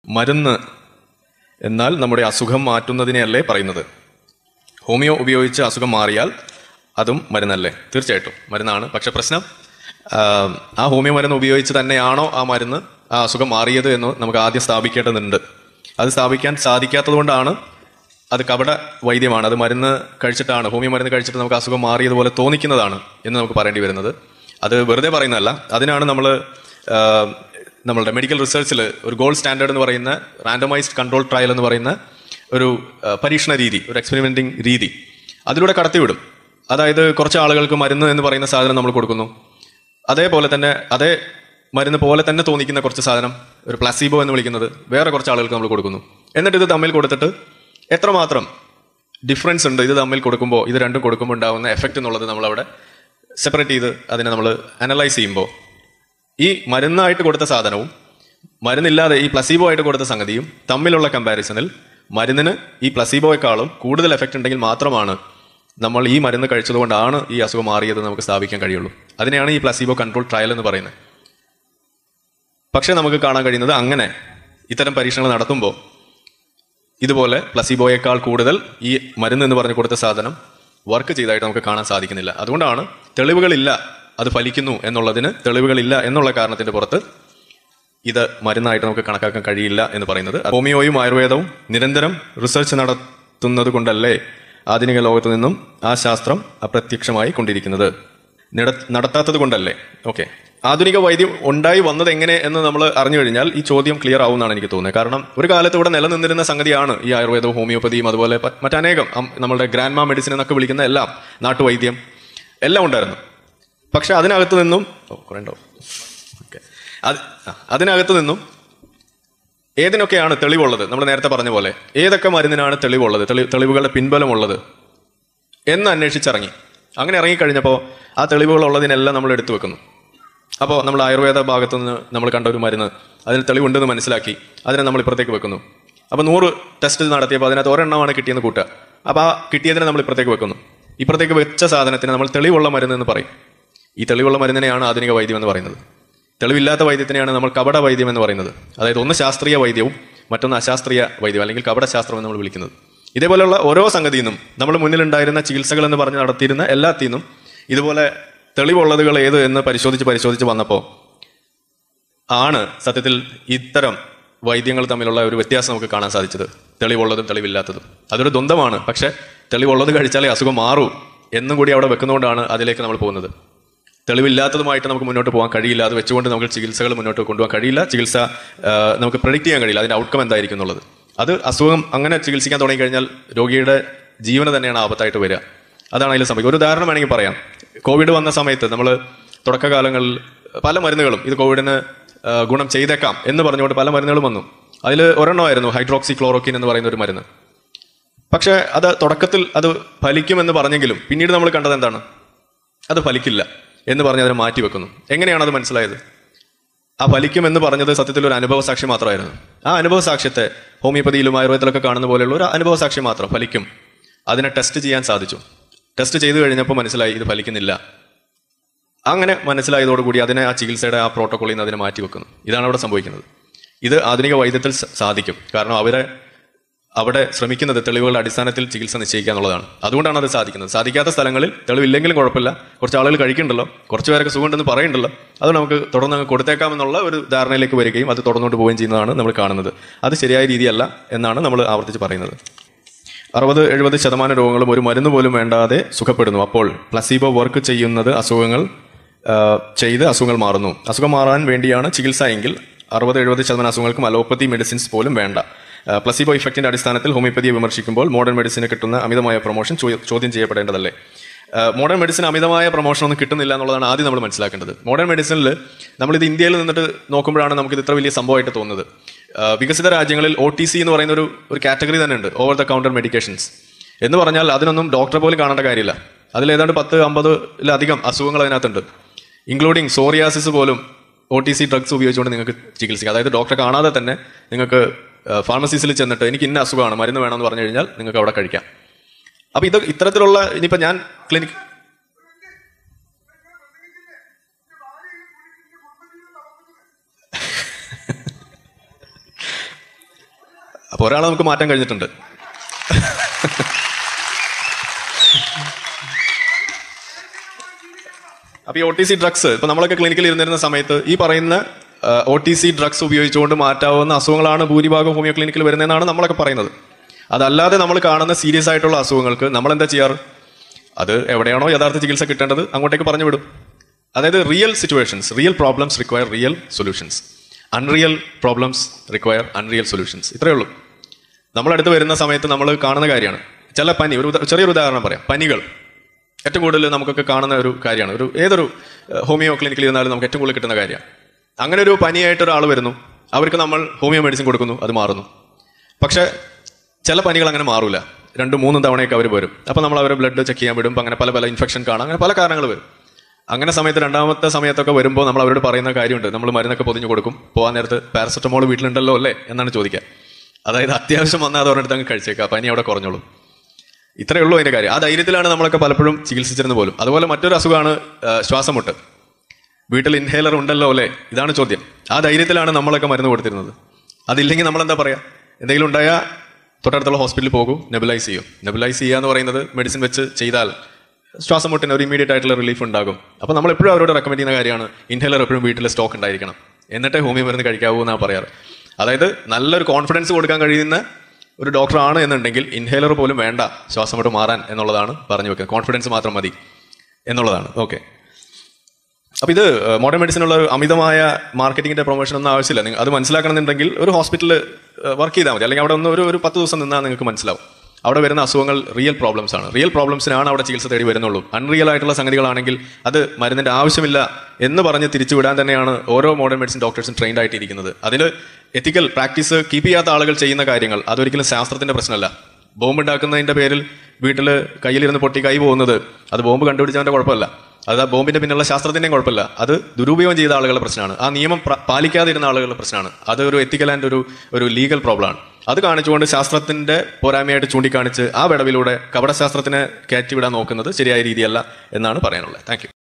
മരുന്ന് എന്നാൽ നമ്മുടെ അസുഖം മാറ്റുന്നതിനെയല്ലേ പറയുന്നത് ഹോമിയോ ഉപയോഗിച്ച് അസുഖം മാറിയാൽ അതും മരുന്നല്ലേ തീർച്ചയായിട്ടും മരുന്നാണ് പക്ഷെ പ്രശ്നം ആ, ആ ഹോമിയോ മരുന്ന് ഉപയോഗിച്ച് തന്നെയാണോ ആ മരുന്ന് ആ അസുഖം മാറിയത് എന്ന് നമുക്ക് ആദ്യം സ്ഥാപിക്കേണ്ടതുണ്ട് അത് സ്ഥാപിക്കാൻ സാധിക്കാത്തത് കൊണ്ടാണ് അത് കപട വൈദ്യമാണ് അത് മരുന്ന് കഴിച്ചിട്ടാണ് ഹോമിയോ മരുന്ന് കഴിച്ചിട്ട് നമുക്ക് അസുഖം മാറിയതുപോലെ തോന്നിക്കുന്നതാണ് എന്ന് നമുക്ക് പറയേണ്ടി വരുന്നത് അത് വെറുതെ പറയുന്നതല്ല അതിനാണ് നമ്മൾ നമ്മളുടെ മെഡിക്കൽ റിസർച്ചിൽ ഒരു ഗോൾഡ് സ്റ്റാൻഡേർഡ് എന്ന് പറയുന്ന റാൻഡമൈസ്ഡ് കൺട്രോൾ ട്രയൽ എന്ന് പറയുന്ന ഒരു ആ, പരീക്ഷണ രീതി ഒരു എക്സ്പെരിമെന്റിംഗ് രീതി അതിലൂടെ കടത്തിവിടും അതായത് കുറച്ച് ആളുകൾക്ക് മരുന്ന് എന്ന് പറയുന്ന സാധനം നമ്മൾ കൊടുക്കുന്നു അതേപോലെ തന്നെ അതേ മരുന്ന് പോലെ തന്നെ തോന്നിക്കുന്ന കുറച്ച് സാധനം ഒരു പ്ലാസീബോ എന്ന് വിളിക്കുന്നത് വേറെ കുറച്ച് ആളുകൾക്ക് നമ്മൾ കൊടുക്കുന്നു എന്നിട്ട് ഇത് തമ്മിൽ കൊടുത്തിട്ട് എത്രമാത്രം ഡിഫറൻസ് ഉണ്ട് ഇത് തമ്മിൽ കൊടുക്കുമ്പോൾ ഇത് രണ്ടും കൊടുക്കുമ്പോൾ ഉണ്ടാകുന്ന എഫക്റ്റ് എന്നുള്ളത് നമ്മളവിടെ സെപ്പറേറ്റ് ചെയ്ത് അതിനെ നമ്മൾ അനലൈസ് ചെയ്യുമ്പോൾ ഈ മരുന്നായിട്ട് കൊടുത്ത സാധനവും മരുന്നില്ലാതെ ഈ പ്ലസീബോ ആയിട്ട് കൊടുത്ത സംഗതിയും തമ്മിലുള്ള കമ്പാരിസണിൽ മരുന്നിന് ഈ പ്ലസീബോയെക്കാളും കൂടുതൽ എഫക്റ്റ് ഉണ്ടെങ്കിൽ മാത്രമാണ് നമ്മൾ ഈ മരുന്ന് കഴിച്ചതുകൊണ്ടാണ് ഈ അസുഖം മാറിയത് നമുക്ക് സ്ഥാപിക്കാൻ കഴിയുള്ളൂ അതിനെയാണ് ഈ പ്ലസീബോ കൺട്രോൾ ട്രയൽ എന്ന് പറയുന്നത് പക്ഷേ നമുക്ക് കാണാൻ കഴിയുന്നത് അങ്ങനെ ഇത്തരം പരീക്ഷണങ്ങൾ നടത്തുമ്പോൾ ഇതുപോലെ പ്ലസീബോയേക്കാൾ കൂടുതൽ ഈ മരുന്ന് എന്ന് പറഞ്ഞു കൊടുത്ത സാധനം വർക്ക് ചെയ്തതായിട്ട് നമുക്ക് കാണാൻ സാധിക്കുന്നില്ല അതുകൊണ്ടാണ് തെളിവുകളില്ല അത് ഫലിക്കുന്നു എന്നുള്ളതിന് തെളിവുകളില്ല എന്നുള്ള കാരണത്തിന്റെ പുറത്ത് ഇത് മരുന്നായിട്ട് നമുക്ക് കണക്കാക്കാൻ കഴിയില്ല എന്ന് പറയുന്നത് ഹോമിയോയും ആയുർവേദവും നിരന്തരം റിസർച്ച് നടത്തുന്നത് കൊണ്ടല്ലേ ആധുനിക ലോകത്ത് നിന്നും ആ ശാസ്ത്രം അപ്രത്യക്ഷമായി കൊണ്ടിരിക്കുന്നത് നിട- നടത്താത്തത് കൊണ്ടല്ലേ ഓക്കെ ആധുനിക വൈദ്യം ഉണ്ടായി വന്നത് എങ്ങനെ എന്ന് നമ്മൾ അറിഞ്ഞു കഴിഞ്ഞാൽ ഈ ചോദ്യം ക്ലിയർ ആവുമെന്നാണ് എനിക്ക് തോന്നുന്നത് കാരണം ഒരു കാലത്ത് ഇവിടെ നിലനിന്നിരുന്ന സംഗതിയാണ് ഈ ആയുർവേദവും ഹോമിയോപ്പതിയും അതുപോലെ പ- മറ്റനേകം അം- നമ്മളുടെ ഗ്രാൻഡ് മാ മെഡിസിൻ എന്നൊക്കെ വിളിക്കുന്ന എല്ലാം നാട്ടുവൈദ്യം എല്ലാം ഉണ്ടായിരുന്നു പക്ഷെ അതിനകത്ത് നിന്നും ഓ കുറേ ഉണ്ടാവും ഓക്കെ അത് ആ, അതിനകത്ത് നിന്നും ഏതിനൊക്കെയാണ് തെളിവുള്ളത് നമ്മൾ നേരത്തെ പറഞ്ഞ പോലെ ഏതൊക്കെ മരുന്നിനാണ് തെളിവുള്ളത് തെളി തെളിവുകളുടെ പിൻബലമുള്ളത് എന്ന് അന്വേഷിച്ചിറങ്ങി അങ്ങനെ ഇറങ്ങിക്കഴിഞ്ഞപ്പോൾ ആ തെളിവുകൾ ഉള്ളതിനെല്ലാം നമ്മൾ എടുത്തു വെക്കുന്നു അപ്പോൾ നമ്മൾ ആയുർവേദ ഭാഗത്തു നിന്ന് നമ്മൾ കണ്ട ഒരു മരുന്ന് അതിന് തെളിവുണ്ടെന്ന് മനസ്സിലാക്കി അതിനെ നമ്മൾ ഇപ്പുറത്തേക്ക് വെക്കുന്നു അപ്പോൾ നൂറ് ടെസ്റ്റ് നടത്തിയപ്പോൾ അതിനകത്ത് ഒരെണ്ണമാണ് കിട്ടിയെന്ന് കൂട്ടുക അപ്പോൾ ആ കിട്ടിയതിനെ നമ്മൾ ഇപ്പുറത്തേക്ക് വെക്കുന്നു ഇപ്പുറത്തേക്ക് വെച്ച സാധനത്തിന് നമ്മൾ തെളിവുള്ള മരുന്ന് എന്ന് പറയും ഈ തെളിവുള്ള മരുന്നിനെയാണ് ആധുനിക വൈദ്യം എന്ന് പറയുന്നത് തെളിവില്ലാത്ത വൈദ്യത്തിനെയാണ് നമ്മൾ കപട വൈദ്യം എന്ന് പറയുന്നത് അതായത് ഒന്ന് ശാസ്ത്രീയ വൈദ്യവും മറ്റൊന്ന് അശാസ്ത്രീയ വൈദ്യം അല്ലെങ്കിൽ കപട ശാസ്ത്രം എന്ന് നമ്മൾ വിളിക്കുന്നത് ഇതേപോലെയുള്ള ഓരോ സംഗതിയിൽ നിന്നും നമ്മൾ മുന്നിലുണ്ടായിരുന്ന ചികിത്സകൾ എന്ന് പറഞ്ഞ് നടത്തിയിരുന്ന എല്ലാത്തിൽ നിന്നും ഇതുപോലെ തെളിവുള്ളതുകൾ ഏത് എന്ന് പരിശോധിച്ച് പരിശോധിച്ച് വന്നപ്പോൾ ആണ് സത്യത്തിൽ ഇത്തരം വൈദ്യങ്ങൾ തമ്മിലുള്ള ഒരു വ്യത്യാസം നമുക്ക് കാണാൻ സാധിച്ചത് തെളിവുള്ളതും തെളിവില്ലാത്തതും അതൊരു ദ്വന്ദ്മാണ് പക്ഷെ തെളിവുള്ളത് കഴിച്ചാലേ അസുഖം മാറൂ എന്നും കൂടി അവിടെ വെക്കുന്നതുകൊണ്ടാണ് അതിലേക്ക് നമ്മൾ പോകുന്നത് തെളിവില്ലാത്തതുമായിട്ട് നമുക്ക് മുന്നോട്ട് പോകാൻ കഴിയില്ല അത് വെച്ചുകൊണ്ട് നമുക്ക് ചികിത്സകൾ മുന്നോട്ട് കൊണ്ടുപോകാൻ കഴിയില്ല ചികിത്സ ആ, നമുക്ക് പ്രഡിക്റ്റ് ചെയ്യാൻ കഴിയില്ല അതിന്റെ ഔട്ട്കം എന്തായിരിക്കും എന്നുള്ളത് അത് അസുഖം അങ്ങനെ ചികിത്സിക്കാൻ തുടങ്ങിക്കഴിഞ്ഞാൽ രോഗിയുടെ ജീവന് തന്നെയാണ് ആപത്തായിട്ട് വരിക അതാണ് അതിൽ സംഭവിക്കുക ഒരു ഉദാഹരണം വേണമെങ്കിൽ പറയാം കോവിഡ് വന്ന സമയത്ത് നമ്മൾ തുടക്കകാലങ്ങളിൽ പല മരുന്നുകളും ഇത് കോവിഡിന് ആ, ഗുണം ചെയ്തേക്കാം എന്ന് പറഞ്ഞുകൊണ്ട് പല മരുന്നുകളും വന്നു അതിൽ ഒരെണ്ണമായിരുന്നു ഹൈഡ്രോക്സി ക്ലോറോക്കിൻ എന്ന് പറയുന്ന ഒരു മരുന്ന് പക്ഷേ അത് തുടക്കത്തിൽ അത് ഫലിക്കുമെന്ന് പറഞ്ഞെങ്കിലും പിന്നീട് നമ്മൾ കണ്ടത് എന്താണ് അത് ഫലിക്കില്ല എന്ന് പറഞ്ഞ് അതിനെ മാറ്റി വെക്കുന്നു എങ്ങനെയാണ് അത് മനസ്സിലായത് ആ ഫലിക്കും എന്ന് പറഞ്ഞത് സത്യത്തിൽ ഒരു അനുഭവ സാക്ഷി മാത്രമായിരുന്നു ആ അനുഭവ സാക്ഷ്യത്തെ ഹോമിയോപ്പതിയിലും ആയുർവേദത്തിലൊക്കെ കാണുന്ന പോലെയുള്ള ഒരു അനുഭവ സാക്ഷി മാത്രം ഫലിക്കും അതിനെ ടെസ്റ്റ് ചെയ്യാൻ സാധിച്ചു ടെസ്റ്റ് ചെയ്തു കഴിഞ്ഞപ്പോൾ മനസ്സിലായി ഇത് ഫലിക്കുന്നില്ല അങ്ങനെ മനസ്സിലായതോടുകൂടി അതിനെ ആ ചികിത്സയുടെ ആ പ്രോട്ടോക്കോളിൽ നിന്ന് അതിനെ മാറ്റി വെക്കുന്നു ഇതാണ് അവിടെ സംഭവിക്കുന്നത് ഇത് ആധുനിക വൈദ്യത്തിൽ സ- സാധിക്കും കാരണം അവരെ അവിടെ ശ്രമിക്കുന്നത് തെളിവുകളുടെ അടിസ്ഥാനത്തിൽ ചികിത്സ നിശ്ചയിക്കുക എന്നുള്ളതാണ് അതുകൊണ്ടാണ് അത് സാധിക്കുന്നത് സാധിക്കാത്ത സ്ഥലങ്ങളിൽ തെളിവില്ലെങ്കിലും കുഴപ്പമില്ല കുറച്ച് ആളുകൾ കഴിക്കുന്നുണ്ടല്ലോ കുറച്ച് പേരൊക്കെ സുഖമുണ്ടെന്ന് പറയുന്നുണ്ടല്ലോ അത് നമുക്ക് തുടർന്ന് അങ്ങ് കൊടുത്തേക്കാമെന്നുള്ള ഒരു ധാരണയിലേക്ക് വരികയും അത് തുടർന്നോട്ട് പോവുകയും ചെയ്യുന്നതാണ് നമ്മൾ കാണുന്നത് അത് ശരിയായ രീതിയല്ല എന്നാണ് നമ്മൾ ആവർത്തിച്ച് പറയുന്നത് അറുപത് എഴുപത് ശതമാനം രോഗങ്ങളും ഒരു മരുന്ന് പോലും വേണ്ടാതെ സുഖപ്പെടുന്നു അപ്പോൾ പ്ലസീബോ വർക്ക് ചെയ്യുന്നത് അസുഖങ്ങൾ ആ, ചെയ്ത് അസുഖങ്ങൾ മാറുന്നു അസുഖം മാറാൻ വേണ്ടിയാണ് ചികിത്സ എങ്കിൽ അറുപത് എഴുപത് ശതമാനം അസുഖങ്ങൾക്കും അലോപ്പതി മെഡിസിൻസ് പോലും വേണ്ട ആ, പ്ലസീബോ ഇഫക്റ്റിന്റെ അടിസ്ഥാനത്തിൽ ഹോമിയോപ്പതിയെ വിമർശിക്കുമ്പോൾ മോഡേൺ മെഡിസിന് കിട്ടുന്ന അമിതമായ പ്രൊമോഷൻ ചോ- ചോദ്യം ചെയ്യപ്പെടേണ്ടതല്ലേ ആ, മോഡേൺ മെഡിസിൻ അമിതമായ പ്രൊമോഷൻ ഒന്നും കിട്ടുന്നില്ല എന്നുള്ളതാണ് ആദ്യം നമ്മൾ മനസ്സിലാക്കേണ്ടത് മോഡേൺ മെഡിസിനിൽ നമ്മളിത് ഇന്ത്യയിൽ നിന്നിട്ട് നോക്കുമ്പോഴാണ് നമുക്കിത് ഇത്ര വലിയ സംഭവമായിട്ട് തോന്നുന്നത് ആ, വികസിത രാജ്യങ്ങളിൽ ഒ ടി സി എന്ന് പറയുന്ന ഒരു ഒരു കാറ്റഗറി തന്നെ ഉണ്ട് ഓവർ ദ കൗണ്ടർ മെഡിക്കേഷൻസ് എന്ന് പറഞ്ഞാൽ അതിനൊന്നും ഡോക്ടറെ പോലും കാണേണ്ട കാര്യമില്ല അതിൽ ഏതാണ്ട് പത്ത് അമ്പതിലധികം അസുഖങ്ങൾ അതിനകത്തുണ്ട് ഇൻക്ലൂഡിങ് സോറിയാസിസ് പോലും ഒ ടി സി ഡ്രഗ്സ് ഉപയോഗിച്ചുകൊണ്ട് നിങ്ങൾക്ക് ചികിത്സിക്കാം അതായത് ഡോക്ടറെ കാണാതെ തന്നെ നിങ്ങൾക്ക് ഫാർമസീസിൽ ചെന്നിട്ട് എനിക്ക് ഇന്ന അസുഖമാണ് മരുന്ന് വേണമെന്ന് പറഞ്ഞു കഴിഞ്ഞാൽ നിങ്ങൾക്ക് അവിടെ കഴിക്കാം അപ്പൊ ഇത് ഇത്തരത്തിലുള്ള ഇനിയിപ്പോ ഞാൻ ക്ലിനിക് അപ്പോൾ ഒരാളെ നമുക്ക് മാറ്റാൻ കഴിഞ്ഞിട്ടുണ്ട് അപ്പോൾ ഈ ഒ ടി സി ഡ്രഗ്സ് ഇപ്പോൾ നമ്മളൊക്കെ ക്ലിനിക്കിൽ ഇരുന്നിരുന്ന സമയത്ത് ഈ പറയുന്ന ഒ ടി സി ഡ്രഗ്സ് ഉപയോഗിച്ചുകൊണ്ട് മാറ്റാവുന്ന അസുഖങ്ങളാണ് ഭൂരിഭാഗം ഹോമിയോ ക്ലിനിക്കിൽ വരുന്നതെന്നാണ് നമ്മളൊക്കെ പറയുന്നത് അതല്ലാതെ നമ്മൾ കാണുന്ന സീരിയസ് ആയിട്ടുള്ള അസുഖങ്ങൾക്ക് നമ്മൾ എന്താ ചെയ്യാറ് അത് എവിടെയാണോ യഥാർത്ഥ ചികിത്സ കിട്ടേണ്ടത് അങ്ങോട്ടേക്ക് പറഞ്ഞു വിടും അതായത് real situations real problems require real solutions unreal problems require unreal solutions ഇത്രയേ ഉള്ളൂ നമ്മളടുത്ത് വരുന്ന സമയത്ത് നമ്മൾ കാണുന്ന കാര്യമാണ് ചില പനി ഒരു ഉദാ- ചെറിയൊരു ഉദാഹരണം പറയാം പനികൾ ഏറ്റവും കൂടുതൽ നമുക്കൊക്കെ കാണുന്ന ഒരു കാര്യമാണ് ഒരു ഏതൊരു ഏഹ്, ഹോമിയോ ക്ലിനിക്കിൽ ഇരുന്നാലും നമുക്ക് ഏറ്റവും കൂടുതൽ കിട്ടുന്ന കാര്യമാണ് അങ്ങനെ ഒരു പനിയായിട്ട് ഒരാൾ വരുന്നു അവർക്ക് നമ്മൾ ഹോമിയോ മെഡിസിൻ കൊടുക്കുന്നു അത് മാറുന്നു പക്ഷേ ചില പനികൾ അങ്ങനെ മാറൂല രണ്ടും മൂന്നും തവണയൊക്കെ അവർ വരും അപ്പോൾ നമ്മൾ അവരെ ബ്ലഡ് ചെക്ക് ചെയ്യാൻ വിടും അങ്ങനെ പല പല ഇൻഫെക്ഷൻ കാണാം അങ്ങനെ പല കാരണങ്ങൾ വരും അങ്ങനെ സമയത്ത് രണ്ടാമത്തെ സമയത്തൊക്കെ വരുമ്പോൾ നമ്മൾ അവരോട് പറയുന്ന കാര്യമുണ്ട് നമ്മൾ മരുന്നൊക്കെ പൊതിഞ്ഞു കൊടുക്കും പോകാൻ നേരത്ത് പാരസെറ്റമോൾ വീട്ടിലുണ്ടല്ലോ അല്ലേ എന്നാണ് ചോദിക്കുക അതായത് അത്യാവശ്യം വന്നാൽ അത് ഒരിടത്ത് അങ്ങ് കഴിച്ചേക്കുക പനി അവിടെ കുറഞ്ഞോളും ഇത്രയേ ഉള്ളൂ അതിന്റെ കാര്യം ആ ധൈര്യത്തിലാണ് നമ്മളൊക്കെ പലപ്പോഴും ചികിത്സിച്ചിരുന്നത് പോലും അതുപോലെ മറ്റൊരു അസുഖമാണ് ആ, ശ്വാസമുട്ട് വീട്ടിൽ ഇൻഹേലർ ഉണ്ടല്ലോ അല്ലേ ഇതാണ് ചോദ്യം ആ ധൈര്യത്തിലാണ് നമ്മളൊക്കെ മരുന്ന് കൊടുത്തിരുന്നത് അതില്ലെങ്കിൽ നമ്മൾ എന്താ പറയാ എന്തെങ്കിലും ഉണ്ടായാൽ തൊട്ടടുത്തുള്ള ഹോസ്പിറ്റലിൽ പോകും നെബുലൈസ് ചെയ്യും നെബുലൈസ് ചെയ്യുക എന്ന് പറയുന്നത് മെഡിസിൻ വെച്ച് ചെയ്താൽ ശ്വാസമുട്ടിന് ഒരു ഇമീഡിയറ്റ് ആയിട്ടുള്ള റിലീഫ് ഉണ്ടാകും അപ്പോൾ നമ്മൾ എപ്പോഴും അവരോട് റെക്കമെൻഡ് ചെയ്യുന്ന കാര്യമാണ് ഇൻഹേലർ എപ്പോഴും വീട്ടിൽ സ്റ്റോക്ക് ഉണ്ടായിരിക്കണം എന്നിട്ടേ ഹോമിയോ മരുന്ന് കഴിക്കാവൂ എന്നാണ് പറയാറ് അതായത് നല്ലൊരു കോൺഫിഡൻസ് കൊടുക്കാൻ കഴിയുന്ന ഒരു ഡോക്ടർ ആണ് എന്നുണ്ടെങ്കിൽ ഇൻഹേലർ പോലും വേണ്ട ശ്വാസമുട്ട് മാറാൻ എന്നുള്ളതാണ് പറഞ്ഞു വെക്കുന്നത് കോൺഫിഡൻസ് മാത്രം മതി എന്നുള്ളതാണ് ഓക്കെ അപ്പോൾ ഇത് മോഡേൺ മെഡിസിനുള്ള ഒരു അമിതമായ മാർക്കറ്റിംഗിന്റെ പ്രൊമോഷൻ ഒന്നും ആവശ്യമില്ല നിങ്ങൾ അത് മനസ്സിലാക്കണമെന്നുണ്ടെങ്കിൽ ഒരു ഹോസ്പിറ്റലിൽ വർക്ക് ചെയ്താൽ മതി അല്ലെങ്കിൽ അവിടെ ഒന്ന് ഒരു ഒരു പത്ത് ദിവസം നിന്നാൽ നിങ്ങൾക്ക് മനസ്സിലാവും അവിടെ വരുന്ന അസുഖങ്ങൾ റിയൽ പ്രോബ്ലംസ് ആണ് റിയൽ പ്രോബ്ലംസിനാണ് അവിടെ ചികിത്സ തേടി വരുന്നുള്ളൂ അൺറിയൽ ആയിട്ടുള്ള സംഗതികളാണെങ്കിൽ അത് മരുന്നിന്റെ ആവശ്യമില്ല എന്ന് പറഞ്ഞ് തിരിച്ചുവിടാൻ തന്നെയാണ് ഓരോ മോഡേൺ മെഡിസിൻ ഡോക്ടേഴ്സും ട്രെയിൻഡ് ആയിട്ടിരിക്കുന്നത് അതിൽ എത്തിക്കൽ പ്രാക്ടീസ് കീപ്പ് ചെയ്യാത്ത ആളുകൾ ചെയ്യുന്ന കാര്യങ്ങൾ അതൊരിക്കലും ശാസ്ത്രത്തിന്റെ പ്രശ്നമല്ല ബോംബ് ഉണ്ടാക്കുന്നതിന്റെ പേരിൽ വീട്ടിൽ കയ്യിലിരുന്ന് പൊട്ടി കൈ പോകുന്നത് അത് ബോംബ് കണ്ടുപിടിച്ചവന്റെ കുഴപ്പമല്ല അത് ആ ബോംബിന്റെ പിന്നിലുള്ള ശാസ്ത്രത്തിന്റെയും കുഴപ്പമില്ല അത് ദുരുപയോഗം ചെയ്ത ആളുകളുടെ പ്രശ്നമാണ് ആ നിയമം പ്ര- പാലിക്കാതിരുന്ന ആളുകളുടെ പ്രശ്നമാണ് അത് ഒരു എത്തിക്കൽ ആൻഡ് ഒരു ഒരു ലീഗൽ പ്രോബ്ലമാണ് അത് കാണിച്ചുകൊണ്ട് ശാസ്ത്രത്തിന്റെ പോരായ്മയായിട്ട് ചൂണ്ടിക്കാണിച്ച് ആ വിടവിലൂടെ കപടശാസ്ത്രത്തിനെ കയറ്റിവിടാൻ നോക്കുന്നത് ശരിയായ രീതിയല്ല എന്നാണ് പറയാനുള്ളത് താങ്ക്